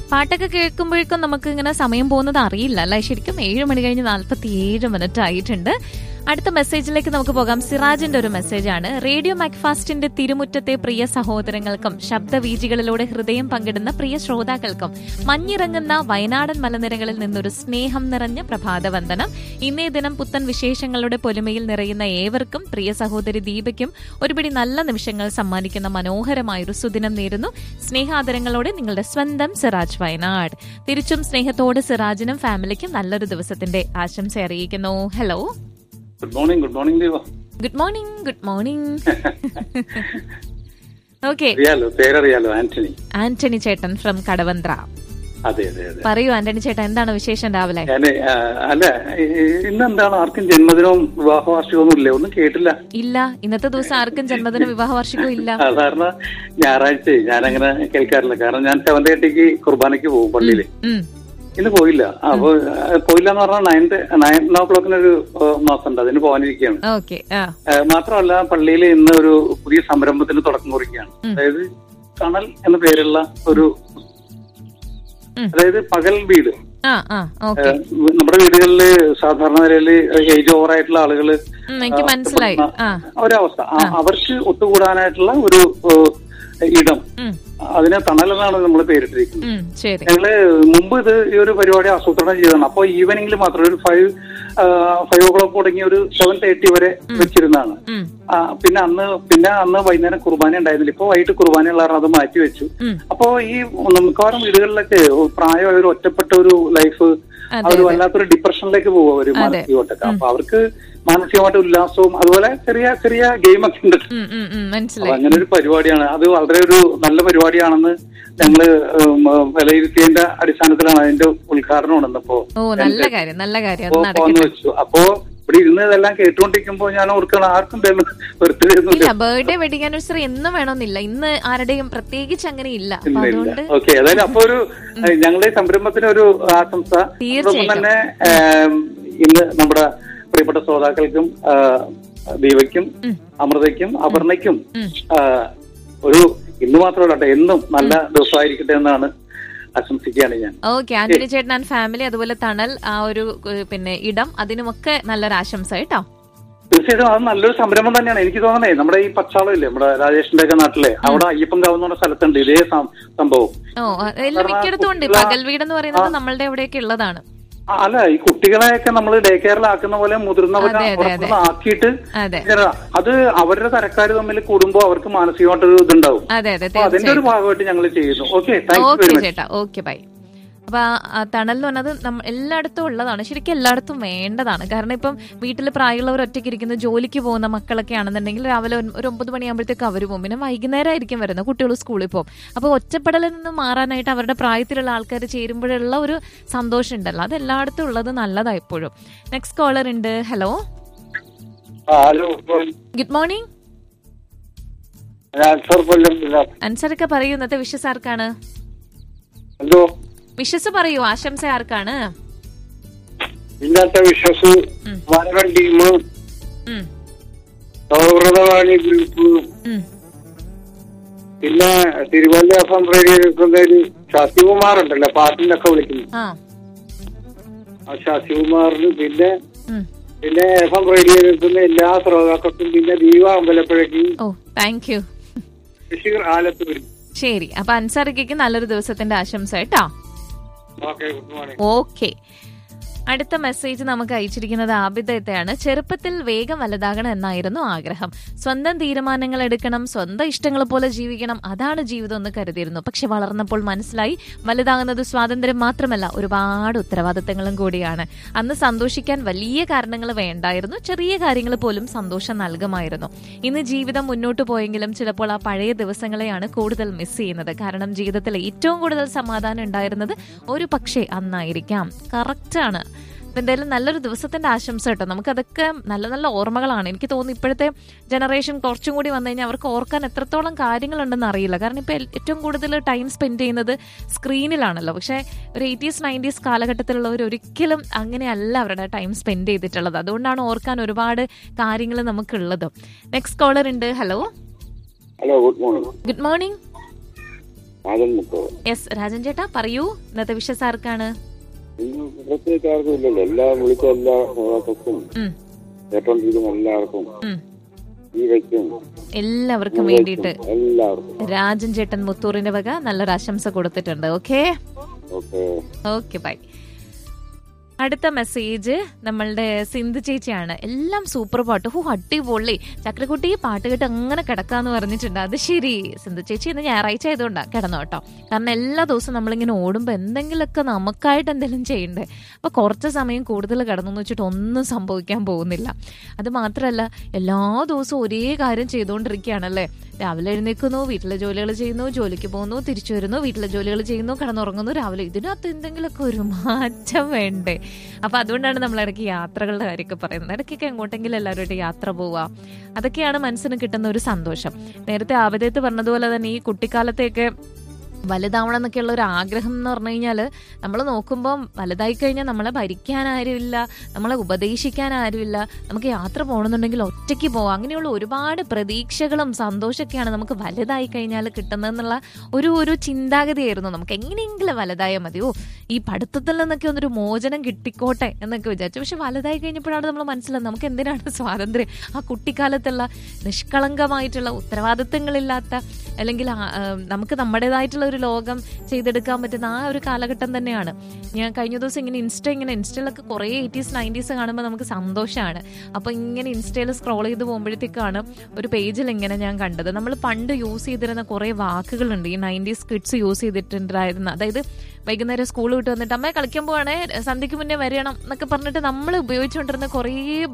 പാട്ടൊക്കെ കേൾക്കുമ്പോഴേക്കും നമുക്ക് ഇങ്ങനെ സമയം പോകുന്നത് അറിയില്ല അല്ലേ ശരിക്കും ഏഴ് മണി കഴിഞ്ഞ് നാൽപ്പത്തി ഏഴ് മിനിറ്റ് ആയിട്ടുണ്ട് അടുത്ത മെസ്സേജിലേക്ക് നമുക്ക് പോകാം സിറാജിന്റെ ഒരു മെസ്സേജാണ് റേഡിയോ മാക്ഫാസ്റ്റിന്റെ തിരുമുറ്റത്തെ പ്രിയ സഹോദരങ്ങൾക്കും ശബ്ദവീജികളിലൂടെ ഹൃദയം പങ്കിടുന്ന പ്രിയ ശ്രോതാക്കൾക്കും മഞ്ഞിറങ്ങുന്ന വയനാടൻ മലനിരകളിൽ നിന്നൊരു സ്നേഹം നിറഞ്ഞ പ്രഭാതവന്ദനം ഇന്നേ ദിനം പുത്തൻ വിശേഷങ്ങളുടെ പൊലിമയിൽ നിറയുന്ന ഏവർക്കും പ്രിയ സഹോദരി ദീപയ്ക്കും ഒരുപിടി നല്ല നിമിഷങ്ങൾ സമ്മാനിക്കുന്ന മനോഹരമായൊരു സുദിനം നേരുന്നു സ്നേഹാദരങ്ങളോടെ നിങ്ങളുടെ സ്വന്തം സിറാജ് വയനാട് തിരിച്ചും സ്നേഹത്തോടെ സിറാജിനും ഫാമിലിക്കും നല്ലൊരു ദിവസത്തിന്റെ ആശംസ അറിയിക്കുന്നു hello good morning good morning Deepa good morning good morning okay അറിയാലോ പേരറിയാലോ ആന്റണി ആന്റണി ചേട്ടൻ ഫ്രം കടവന്ത്ര അതെ അതെ അതെ പറയൂ ആന്റണി ചേട്ടൻ എന്താണ് വിശേഷം രാവിലെ ഞാന് ആ, അല്ല ഈ- ഇന്നെന്താണ് ആർക്കും ജന്മദിനവും വിവാഹ വാർഷികമൊന്നും ഇല്ലേ ഒന്നും കേട്ടില്ല ഇല്ല ഇന്നത്തെ ദിവസം ആർക്കും ജന്മദിന വിവാഹ വാർഷികവും ഇല്ല സാധാരണ ഞായറാഴ്ച ഞാനങ്ങനെ കേൾക്കാറില്ല കാരണം ഞാൻ സെവൻ തേർട്ടിക്ക് കുർബാനയ്ക്ക് പോകും പള്ളിയിൽ ഉം. ഇന്ന് പോയില്ല അപ്പൊ ആ, പോയില്ല എന്ന് പറഞ്ഞാൽ നയൻ നയൻ ഓ ക്ലോക്കിനൊരു മാസം ഉണ്ട് അതിന് പോകാനിരിക്കുകയാണ് ഓക്കെ ആ ആ, മാത്രമല്ല പള്ളിയിൽ ഇന്ന് ഒരു പുതിയ സംരംഭത്തിന് തുടക്കം കുറിക്കുകയാണ് അതായത് കണൽ എന്ന പേരുള്ള ഒരു ഉം. അതായത് പകൽ വീട് ആ ആ ഓക്കെ ഏഹ് നമ്മുടെ വീടുകളിൽ സാധാരണ നിലയിൽ ഏജ് ഓവർ ആയിട്ടുള്ള ആളുകൾ എനിക്ക് മനസ്സിലായി ആ ഒരവസ്ഥ ആ, അവർക്ക് ഒത്തുകൂടാനായിട്ടുള്ള ഒരു ഏഹ്, ഇടം ഉം, അതിനെ തണലെന്നാണ് നമ്മൾ പേരിട്ടിരിക്കുന്നത് ഉം, ശരി ഞങ്ങള് മുമ്പ് ഇത് ഈ ഒരു പരിപാടി ആസൂത്രണം ചെയ്തതാണ് അപ്പോൾ ഈവനിങ്ങിൽ മാത്രം ഒരു ഫൈവ് ഫൈവ് ഓ ക്ലോക്ക് തുടങ്ങി ഒരു സെവൻ തേർട്ടി വരെ വെച്ചിരുന്നതാണ് ഉം, ആ, പിന്നെ അന്ന് പിന്നെ അന്ന് വൈകുന്നേരം കുർബാന ഉണ്ടായിരുന്നില്ല ഇപ്പൊ വൈകിട്ട് കുർബാനയുള്ള കാരണം അത് മാറ്റി വെച്ചു ഉം. അപ്പോ ഈ മിക്കവാറും വീടുകളിലൊക്കെ പ്രായമായ ഒരു ഒറ്റപ്പെട്ട ഒരു ലൈഫ് അതെ, അവർ വല്ലാത്തൊരു ഡിപ്രഷനിലേക്ക് പോകും അവര് മാനസികമായിട്ടൊക്കെ അപ്പൊ അവർക്ക് മാനസികമായിട്ട് ഉല്ലാസവും അതുപോലെ ചെറിയ ചെറിയ ഗെയിം ഒക്കെ ഉണ്ട് ഉം, ഉം, ഉം, അപ്പൊ മനസ്സിലായി അങ്ങനെ ഒരു പരിപാടിയാണ് അത് വളരെ ഒരു നല്ല പരിപാടിയാണെന്ന് ഞങ്ങള് ഉം, വിലയിരുത്തിയതിന്റെ അടിസ്ഥാനത്തിലാണ് അതിന്റെ ഉദ്ഘാടനം ഇന്നിപ്പോ ഓ നല്ല കാര്യം നല്ല കാര്യം അത് അപ്പോ നടക്കട്ടെ പോന്ന് വെച്ചു അപ്പോ ഇവിടെ ഇരുന്ന് ഇതെല്ലാം കേട്ടുകൊണ്ടിരിക്കുമ്പോ ഞാൻ ഓർക്കണം ആർക്കും ബർത്ത്ഡേ ഒന്നുമില്ല ഇല്ല ബർത്ത്ഡേ വെഡിങ് ആനിവേഴ്സറി എന്നും വേണമെന്നില്ല ഇന്ന് ആരുടെയും പ്രത്യേകിച്ച് അങ്ങനെ ഇല്ല അപ്പൊ അതുകൊണ്ട് ഓക്കെ അതായത് അപ്പൊ ഒരു ഏഹ്, ഞങ്ങളുടെ ഈ സംരംഭത്തിന് ഒരു ആശംസ തീർച്ചയായിട്ടും. അതോടൊപ്പം തന്നെ ഏം, ഇന്ന് നമ്മുടെ പ്രിയപ്പെട്ട ശ്രോതാക്കൾക്കും ആ, ദീപയ്ക്കും അമൃതയ്ക്കും അപർണയ്ക്കും ആ, ഒരു ഇന്ന് മാത്രമല്ല കേട്ടോ എന്നും നല്ല ദിവസമായിരിക്കട്ടെ എന്നാണ് ആശംസിക്കുകയാണ് ഞാൻ ഓക്കെ ആന്റണി ചേട്ടൻ ആൻഡ് ഫാമിലി അതുപോലെ തണൽ ആ ഒരു ഏഹ്, പിന്നെ ഇടം അതിനുമൊക്കെ നല്ലൊരു ആശംസ കേട്ടോ തീർച്ചയായിട്ടും അത് നല്ലൊരു സംരംഭം തന്നെയാണ് എനിക്ക് തോന്നണേ നമ്മുടെ ഈ പച്ചാളം ഇല്ലേ നമ്മുടെ രാജേഷിന്റെ ഒക്കെ നാട്ടിലെ അവിടെ അയ്യപ്പൻകാവ് എന്ന് പറഞ്ഞ സ്ഥലത്തുണ്ട് ഇതേ സം- സംഭവം ഓ എല്ലാം മിക്കയിടത്തും ഉണ്ട് പകൽ വീട് എന്ന് പറയുന്നത് നമ്മളുടെ എവിടെയൊക്കെ ഉള്ളതാണ് ആ, അല്ല ഈ കുട്ടികളെയൊക്കെ നമ്മൾ ഡേ കെയറിലാക്കുന്ന പോലെ മുതിർന്നവരെ അതെ, അതെ, പുറത്തുനിന്ന് ആക്കിയിട്ട് അതെ ഇങ്ങനെ അത് അവരുടെ തരക്കാർ തമ്മിൽ കൂടുമ്പോൾ അവർക്ക് മാനസികമായിട്ടൊരു ഇതുണ്ടാവും അതെ അതെ അപ്പൊ അതിന്റെ ഒരു ഭാഗമായിട്ട് ഞങ്ങൾ ചെയ്യുന്നു okay thank you okay very much ചേട്ടാ ഓക്കെ ബൈ അപ്പൊ ആ- ആ തണൽ എന്ന് പറഞ്ഞത് നമ്മ എല്ലായിടത്തും ഉള്ളതാണ് ശരിക്കും എല്ലായിടത്തും വേണ്ടതാണ് കാരണം ഇപ്പം വീട്ടിൽ പ്രായമുള്ളവർ ഒറ്റയ്ക്ക് ഇരിക്കുന്ന ജോലിക്ക് പോകുന്ന മക്കളൊക്കെ ആണെന്നുണ്ടെങ്കിൽ രാവിലെ ഒരു- ഒരു ഒമ്പത് മണിയാകുമ്പോഴത്തേക്ക് അവർ പോകും പിന്നെ വൈകുന്നേരം ആയിരിക്കും വരുന്നത് കുട്ടികൾ സ്കൂളിൽ പോകും അപ്പോൾ ഒറ്റപ്പെടലിൽ നിന്ന് മാറാനായിട്ട് അവരുടെ പ്രായത്തിലുള്ള ആൾക്കാർ ചേരുമ്പോഴുള്ള ഒരു സന്തോഷം ഉണ്ടല്ലോ അത് എല്ലായിടത്തും ഉള്ളത് നല്ലതാണ് എപ്പോഴും നെക്സ്റ്റ് കോളർ ഉണ്ട് ഹലോ ഹലോ ഗുഡ് മോർണിംഗ് ഞാൻ സർ കൊല്ലം അൻസറൊക്കെ പറയൂ ഇന്നത്തെ വിഷസ് ആർക്കാണ് എന്തോ വിഷസ് പറയൂ ആശംസ ആർക്കാണ് ഇന്നത്തെ വിശ്വസ് ഉം. വരവൻ ടീം ഉം, സൗഹൃദവാണി ഗ്രൂപ്പ് ഉം. പിന്നെ Thiruvalla F M radio Sasikumar ഉണ്ടല്ലോ പാട്ടിലൊക്കെ വിളിക്കുന്നു ആ ആ ശശികുമാറിന് പിന്നെ ഉം. പിന്നെ എഫ് എം റേഡിയോ നിൽക്കുന്ന എല്ലാ ശ്രോതാക്കൾക്കും പിന്നെ ദീപ അമ്പലപ്പുഴയ്ക്ക് oh thank you Basheer Alathur ശരി അപ്പൊ അൻസാറിക്കയ്ക്ക് നല്ലൊരു ദിവസത്തിന്റെ ആശംസ കേട്ടോ ഓക്കെ ഗുഡ് മോർണിംഗ് ഓക്കെ അടുത്ത മെസ്സേജ് നമുക്ക് അയച്ചിരിക്കുന്നത് ആബിദത്തെയാണ് ചെറുപ്പത്തിൽ വേഗം വലുതാകണം എന്നായിരുന്നു ആഗ്രഹം സ്വന്തം തീരുമാനങ്ങൾ എടുക്കണം സ്വന്തം ഇഷ്ടങ്ങൾ പോലെ ജീവിക്കണം അതാണ് ജീവിതം എന്ന് കരുതിയിരുന്നു പക്ഷെ വളർന്നപ്പോൾ മനസ്സിലായി വലുതാകുന്നത് സ്വാതന്ത്ര്യം മാത്രമല്ല ഒരുപാട് ഉത്തരവാദിത്തങ്ങളും കൂടിയാണ് അന്ന് സന്തോഷിക്കാൻ വലിയ കാരണങ്ങൾ വേണ്ടായിരുന്നു ചെറിയ കാര്യങ്ങൾ പോലും സന്തോഷം നൽകുമായിരുന്നു ഇന്ന് ജീവിതം മുന്നോട്ട് പോയെങ്കിലും ചിലപ്പോൾ ആ പഴയ ദിവസങ്ങളെയാണ് കൂടുതൽ മിസ് ചെയ്യുന്നത് കാരണം ജീവിതത്തിൽ ഏറ്റവും കൂടുതൽ സമാധാനം ഉണ്ടായിരുന്നത് ഒരു പക്ഷേ അന്നായിരിക്കാം കറക്റ്റാണ് അപ്പൊ എന്തായാലും നല്ലൊരു ദിവസത്തിന്റെ ആശംസ കേട്ടോ നമുക്കതൊക്കെ നല്ല നല്ല ഓർമ്മകളാണ് എനിക്ക് തോന്നുന്നു ഇപ്പോഴത്തെ ജനറേഷൻ കുറച്ചും കൂടി വന്നു കഴിഞ്ഞാൽ അവർക്ക് ഓർക്കാൻ എത്രത്തോളം കാര്യങ്ങളുണ്ടെന്ന് അറിയില്ല കാരണം ഇപ്പൊ ഏറ്റവും കൂടുതൽ ടൈം സ്പെൻഡ് ചെയ്യുന്നത് സ്ക്രീനിലാണല്ലോ പക്ഷേ ഒരു എയ്റ്റീസ് നയൻറ്റീസ് കാലഘട്ടത്തിലുള്ളവർ ഒരിക്കലും അങ്ങനെയല്ല അവരുടെ ടൈം സ്പെൻഡ് ചെയ്തിട്ടുള്ളത് അതുകൊണ്ടാണ് ഓർക്കാൻ ഒരുപാട് കാര്യങ്ങൾ നമുക്കുള്ളത് നെക്സ്റ്റ് കോളർ ഉണ്ട് hello hello good morning good morning Rajan മുക്കോ യെസ് രാജൻ ചേട്ടാ പറയൂ ഇന്നത്തെ വിഷസ് ആർക്കാണ് ഇന്ന് പ്രത്യേകിച്ച് ആർക്കും ഇല്ലല്ലോ എല്ലാ വിളിച്ച എല്ലാ ശ്രോതാക്കൾക്കും ഉം, കേട്ടോണ്ടിരിക്കുന്ന എല്ലാവർക്കും ഉം. ഈ വ്യക്തിയും എല്ലാവർക്കും വേണ്ടിയിട്ട് എല്ലാവർക്കും രാജൻ ചേട്ടൻ മുത്തൂറിന്റെ വക നല്ലൊരു ആശംസ കൊടുത്തിട്ടുണ്ട് ഓക്കെ ഓക്കെ ഓക്കെ ബൈ അടുത്ത മെസ്സേജ് നമ്മളുടെ സിന്ധു ചേച്ചിയാണ് എല്ലാം സൂപ്പർ പാട്ട് ഹോ അടിപൊളി ചക്രക്കുട്ടി പാട്ട് കേട്ട് അങ്ങനെ കിടക്കാന്ന് പറഞ്ഞിട്ടുണ്ട് അത് ശരി സിന്ധു ചേച്ചി ഇന്ന് ഞായറാഴ്ച ആയതുകൊണ്ടാണ് കിടന്നു കേട്ടോ കാരണം എല്ലാ ദിവസവും നമ്മളിങ്ങനെ ഓടുമ്പോൾ എന്തെങ്കിലുമൊക്കെ നമുക്കായിട്ട് എന്തെങ്കിലും ചെയ്യണ്ടേ അപ്പോൾ കുറച്ച് സമയം കൂടുതൽ കിടന്നു എന്ന് വെച്ചിട്ട് ഒന്നും സംഭവിക്കാൻ പോകുന്നില്ല അത് മാത്രമല്ല എല്ലാ ദിവസവും ഒരേ കാര്യം ചെയ്തുകൊണ്ടിരിക്കുകയാണല്ലേ രാവിലെ എഴുന്നേൽക്കുന്നു വീട്ടിലെ ജോലികൾ ചെയ്യുന്നു ജോലിക്ക് പോകുന്നു തിരിച്ചു വരുന്നു വീട്ടിലെ ജോലികൾ ചെയ്യുന്നു കിടന്നുറങ്ങുന്നു രാവിലെ ഇതിനകത്ത് എന്തെങ്കിലുമൊക്കെ ഒരു മാറ്റം വേണ്ടേ അപ്പൊ അതുകൊണ്ടാണ് നമ്മൾ ഇടയ്ക്ക് യാത്രകളുടെ കാര്യമൊക്കെ പറയുന്നത് ഇടയ്ക്കൊക്കെ എങ്ങോട്ടെങ്കിലും എല്ലാവരുമായിട്ട് യാത്ര പോവുക അതൊക്കെയാണ് മനസ്സിന് കിട്ടുന്ന ഒരു സന്തോഷം നേരത്തെ ആവതയത്ത് പറഞ്ഞതുപോലെ തന്നെ ഈ കുട്ടിക്കാലത്തെയൊക്കെ വലുതാവണം എന്നൊക്കെയുള്ള ഒരു ആഗ്രഹം എന്ന് പറഞ്ഞു കഴിഞ്ഞാൽ നമ്മൾ നോക്കുമ്പോൾ വലുതായി കഴിഞ്ഞാൽ നമ്മളെ ഭരിക്കാൻ ആരുമില്ല നമ്മളെ ഉപദേശിക്കാൻ ആരുമില്ല നമുക്ക് യാത്ര പോകണമെന്നുണ്ടെങ്കിൽ ഒറ്റയ്ക്ക് പോവാം അങ്ങനെയുള്ള ഒരുപാട് പ്രതീക്ഷകളും സന്തോഷമൊക്കെയാണ് നമുക്ക് വലുതായി കഴിഞ്ഞാൽ കിട്ടുന്നതെന്നുള്ള ഒരു ഒരു ചിന്താഗതിയായിരുന്നു നമുക്ക് എങ്ങനെയെങ്കിലും വലുതായാൽ മതിയോ ഈ പഠിത്തത്തിൽ നിന്നൊക്കെ ഒന്നൊരു മോചനം കിട്ടിക്കോട്ടെ എന്നൊക്കെ വിചാരിച്ചു പക്ഷെ വലുതായി കഴിഞ്ഞപ്പോഴാണ് നമ്മൾ മനസ്സിലായത് നമുക്ക് എന്തിനാണ് സ്വാതന്ത്ര്യം ആ കുട്ടിക്കാലത്തുള്ള നിഷ്കളങ്കമായിട്ടുള്ള ഉത്തരവാദിത്തങ്ങളില്ലാത്ത അല്ലെങ്കിൽ ആ- ആ, നമുക്ക് നമ്മുടേതായിട്ടുള്ള ഒരു ലോകം ചെയ്തെടുക്കാൻ പറ്റുന്ന ആ ഒരു കാലഘട്ടം തന്നെയാണ് ഞാൻ കഴിഞ്ഞ ദിവസം ഇങ്ങനെ ഇൻസ്റ്റ ഇങ്ങനെ ഇൻസ്റ്റയിലൊക്കെ കുറേ എയ്റ്റീസ് നയൻറ്റീസ് കാണുമ്പോൾ നമുക്ക് സന്തോഷമാണ് അപ്പോൾ ഇങ്ങനെ ഇൻസ്റ്റയിൽ സ്ക്രോൾ ചെയ്ത് പോകുമ്പോഴത്തേക്കാണ് ഒരു പേജിൽ ഇങ്ങനെ ഞാൻ കണ്ടത് നമ്മൾ പണ്ട് യൂസ് ചെയ്തിരുന്ന കുറേ വാക്കുകളുണ്ട് ഈ നയൻറ്റീസ് കിഡ്സ് യൂസ് ചെയ്തിട്ടുണ്ടായിരുന്ന അതായത് വൈകുന്നേരം സ്കൂൾ വിട്ട് വന്നിട്ട് അമ്മയെ കളിക്കാൻ പോവാണേ സന്ധ്യയ്ക്ക് മുന്നേ വരണം എന്നൊക്കെ പറഞ്ഞിട്ട് നമ്മൾ ഉപയോഗിച്ചുകൊണ്ടിരുന്ന കുറേ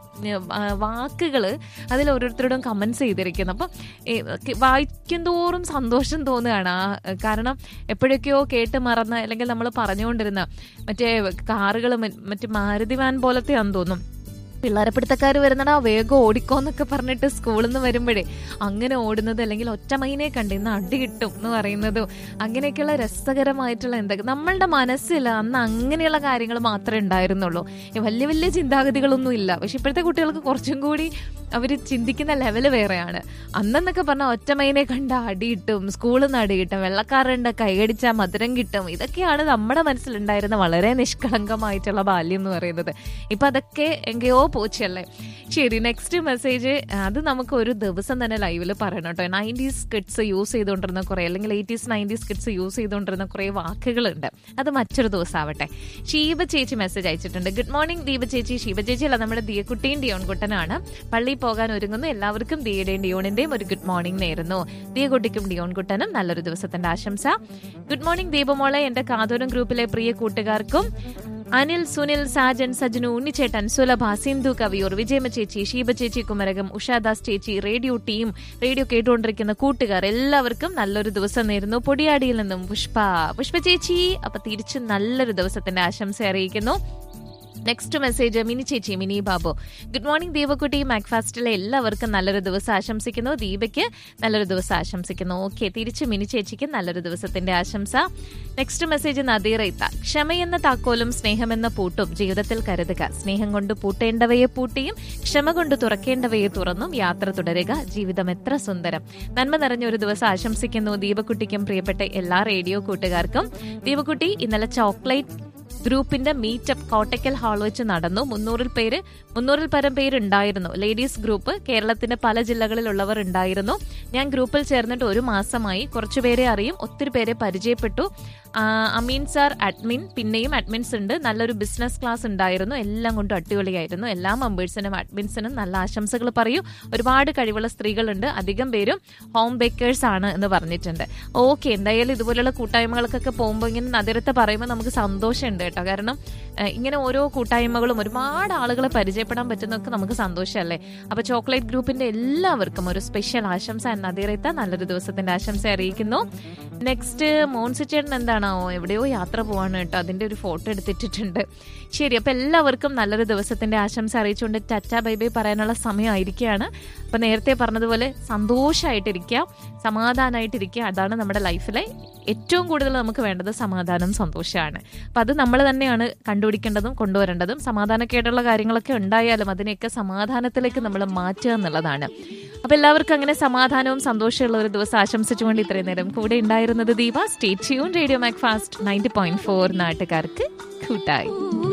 വാക്കുകൾ അതിൽ ഓരോരുത്തരോടും കമൻസ് ചെയ്തിരിക്കുന്നു അപ്പം ഏ, ക- വായിക്കും തോറും സന്തോഷം തോന്നുകയാണ് ആ കാരണം എപ്പോഴൊക്കെയോ കേട്ട് മറന്ന അല്ലെങ്കിൽ നമ്മൾ പറഞ്ഞുകൊണ്ടിരുന്ന മറ്റേ കാറുകൾ മറ്റേ മാരുതി വാൻ പോലത്തെയാന്ന് തോന്നും പിള്ളേരെ പിടുത്തക്കാർ വരുന്നടാ വേഗം ഓടിക്കോ എന്നൊക്കെ പറഞ്ഞിട്ട് സ്കൂളിൽ നിന്ന് വരുമ്പോഴേ അങ്ങനെ ഓടുന്നത് അല്ലെങ്കിൽ ഒറ്റമൈനെ കണ്ട് ഇന്ന് അടി കിട്ടും എന്ന് പറയുന്നതും അങ്ങനെയൊക്കെയുള്ള രസകരമായിട്ടുള്ള എന്തൊക്കെ നമ്മളുടെ മനസ്സിൽ അന്ന് അങ്ങനെയുള്ള കാര്യങ്ങൾ മാത്രമേ ഉണ്ടായിരുന്നുള്ളൂ ഈ വലിയ വലിയ ചിന്താഗതികളൊന്നും ഇല്ല പക്ഷെ ഇപ്പോഴത്തെ കുട്ടികൾക്ക് കുറച്ചും കൂടി അവർ ചിന്തിക്കുന്ന ലെവല് വേറെയാണ് അന്നെന്നൊക്കെ പറഞ്ഞാൽ ഒറ്റമൈനെ കണ്ട അടി കിട്ടും സ്കൂളിൽ നിന്ന് അടി കിട്ടും വെള്ളക്കാരൻ്റെ കൈകടിച്ചാൽ മധുരം കിട്ടും ഇതൊക്കെയാണ് നമ്മുടെ മനസ്സിലുണ്ടായിരുന്ന വളരെ നിഷ്കളങ്കമായിട്ടുള്ള ബാല്യം എന്ന് പറയുന്നത് ഇപ്പൊ അതൊക്കെ എങ്കയോ പോച്ചല്ലേ ശരി നെക്സ്റ്റ് മെസ്സേജ് അത് നമുക്ക് ഒരു ദിവസം തന്നെ ലൈവിൽ പറയണം കേട്ടോ നയൻറ്റീസ് കിഡ്സ് യൂസ് ചെയ്തുകൊണ്ടിരുന്ന കുറേ അല്ലെങ്കിൽ എയ്റ്റീസ് നയൻറ്റീസ് കിഡ്സ് യൂസ് ചെയ്തുകൊണ്ടിരുന്ന കുറേ വാക്കുകളുണ്ട് അത് മറ്റൊരു ദിവസം ആവട്ടെ ഷീബ ചേച്ചി മെസ്സേജ് അയച്ചിട്ടുണ്ട് ഗുഡ് മോർണിംഗ് ദീപ ചേച്ചി ഷീബ ചേച്ചി അല്ല നമ്മുടെ ദിയക്കുട്ടിയും ഡിയോൺകുട്ടനാണ് പള്ളിയിൽ പോകാൻ ഒരുങ്ങുന്നു എല്ലാവർക്കും ദിയയുടെയും ഡിയോണിന്റെയും ഒരു ഗുഡ് മോർണിംഗ് നേരുന്നു ദിയകുട്ടിക്കും ഡിയോൺകുട്ടനും നല്ലൊരു ദിവസത്തിന്റെ ആശംസ ഗുഡ് മോർണിംഗ് ദീപമോളെ എന്റെ കാതോരം ഗ്രൂപ്പിലെ പ്രിയ കൂട്ടുകാർക്കും അനിൽ സുനിൽ സാജൻ സജനു ഉണ്ണിച്ചേട്ടൻ സുലഭ സിന്ധു കവിയൂർ വിജയമ ചേച്ചി ഷീബ ചേച്ചി കുമരകം ഉഷാദാസ് ചേച്ചി റേഡിയോ ടീം റേഡിയോ കേട്ടുകൊണ്ടിരിക്കുന്ന കൂട്ടുകാർ എല്ലാവർക്കും നല്ലൊരു ദിവസം നേരുന്നു പൊടിയാടിയിൽ നിന്നും പുഷ്പ പുഷ്പ ചേച്ചി അപ്പൊ തിരിച്ച് നല്ലൊരു ദിവസത്തിന്റെ ആശംസ അറിയിക്കുന്നു നെക്സ്റ്റ് മെസ്സേജ് മിനി ചേച്ചി മിനി ബാബു ഗുഡ് മോർണിംഗ് ദീപക്കുട്ടി മാക്ഫാസ്റ്റിലെ എല്ലാവർക്കും നല്ലൊരു ദിവസം ആശംസിക്കുന്നു ദീപയ്ക്ക് നല്ലൊരു ദിവസം ആശംസിക്കുന്നു ഓക്കെ തിരിച്ച് മിനി ചേച്ചിക്ക് നല്ലൊരു ദിവസത്തിന്റെ ആശംസ നെക്സ്റ്റ് മെസ്സേജ് നദീർ ഇത്ത ക്ഷമയെന്ന താക്കോലും സ്നേഹമെന്ന പൂട്ടും ജീവിതത്തിൽ കരുതുക സ്നേഹം കൊണ്ട് പൂട്ടേണ്ടവയെ പൂട്ടിയും ക്ഷമ കൊണ്ട് തുറക്കേണ്ടവയെ തുറന്നും യാത്ര തുടരുക ജീവിതം എത്ര സുന്ദരം നന്മ നിറഞ്ഞ ഒരു ദിവസം ആശംസിക്കുന്നു ദീപക്കുട്ടിക്കും പ്രിയപ്പെട്ട എല്ലാ റേഡിയോ കൂട്ടുകാർക്കും ദീപക്കുട്ടി ഇന്നലെ ചോക്ലേറ്റ് ഗ്രൂപ്പിന്റെ മീറ്റപ്പ് കോട്ടയ്ക്കൽ ഹാൾ വെച്ച് നടന്നു മുന്നൂറിൽ പേര് മുന്നൂറിൽ പരം പേരുണ്ടായിരുന്നു ലേഡീസ് ഗ്രൂപ്പ് കേരളത്തിന്റെ പല ജില്ലകളിലുള്ളവർ ഉണ്ടായിരുന്നു ഞാൻ ഗ്രൂപ്പിൽ ചേർന്നിട്ട് ഒരു മാസമായി കുറച്ചുപേരെ അറിയും ഒത്തിരി പേരെ പരിചയപ്പെട്ടു ആ, അമീൻ സാർ അഡ്മിൻ പിന്നെയും അഡ്മിൻസ് ഉണ്ട് നല്ലൊരു ബിസിനസ് ക്ലാസ് ഉണ്ടായിരുന്നു എല്ലാം കൊണ്ടും അടിപൊളിയായിരുന്നു എല്ലാ മെമ്പേഴ്സിനും അഡ്മിൻസിനും നല്ല ആശംസകൾ പറയൂ ഒരുപാട് കഴിവുള്ള സ്ത്രീകളുണ്ട് അധികം പേരും ഹോം ബേക്കേഴ്സ് ആണ് എന്ന് പറഞ്ഞിട്ടുണ്ട് ഓക്കെ എന്തായാലും ഇതുപോലുള്ള കൂട്ടായ്മകൾക്കൊക്കെ പോകുമ്പോൾ ഇങ്ങനെ നഗരത്തെ പറയുമ്പോൾ നമുക്ക് സന്തോഷമുണ്ട് കേട്ടോ കാരണം ഏഹ്, ഇങ്ങനെ ഓരോ കൂട്ടായ്മകളും ഒരുപാട് ആളുകളെ പരിചയപ്പെടാൻ പറ്റുന്നതൊക്കെ നമുക്ക് സന്തോഷമല്ലേ അപ്പൊ ചോക്ലേറ്റ് ഗ്രൂപ്പിന്റെ എല്ലാവർക്കും ഒരു സ്പെഷ്യൽ ആശംസ നദീറത്ത നല്ലൊരു ദിവസത്തിന്റെ ആശംസ അറിയിക്കുന്നു നെക്സ്റ്റ് മോൻസിച്ചേട്ടൻ എന്താണോ എവിടെയോ യാത്ര പോവാണ് കേട്ടോ അതിന്റെ ഒരു ഫോട്ടോ എടുത്തിട്ടിട്ടുണ്ട് ശരി അപ്പൊ എല്ലാവർക്കും നല്ലൊരു ദിവസത്തിന്റെ ആശംസ അറിയിച്ചുകൊണ്ട് ടറ്റ ബൈ ബൈ പറയാനുള്ള സമയമായിരിക്കുകയാണ് അപ്പൊ നേരത്തെ പറഞ്ഞതുപോലെ സന്തോഷമായിട്ടിരിക്കുക സമാധാനമായിട്ടിരിക്കുക അതാണ് നമ്മുടെ ലൈഫിലെ ഏറ്റവും കൂടുതൽ നമുക്ക് വേണ്ടത് സമാധാനം സന്തോഷമാണ് അപ്പൊ അത് നമ്മൾ തന്നെയാണ് കണ്ടുപിടിക്കേണ്ടതും കൊണ്ടുവരേണ്ടതും സമാധാനക്കേടുള്ള കാര്യങ്ങളൊക്കെ ഉണ്ടായാലും അതിനെയൊക്കെ സമാധാനത്തിലേക്ക് നമ്മൾ മാറ്റുക എന്നുള്ളതാണ് അപ്പൊ എല്ലാവർക്കും അങ്ങനെ സമാധാനവും സന്തോഷമുള്ള ഒരു ദിവസം ആശംസിച്ചുകൊണ്ട് ഇത്രയും നേരം കൂടെ ഉണ്ടായിരുന്നു വിടവാങ്ങുന്നത് Deepa stay tune radio Macfast ninety point four നാട്ടുകാർക്ക് കൂട്ടായി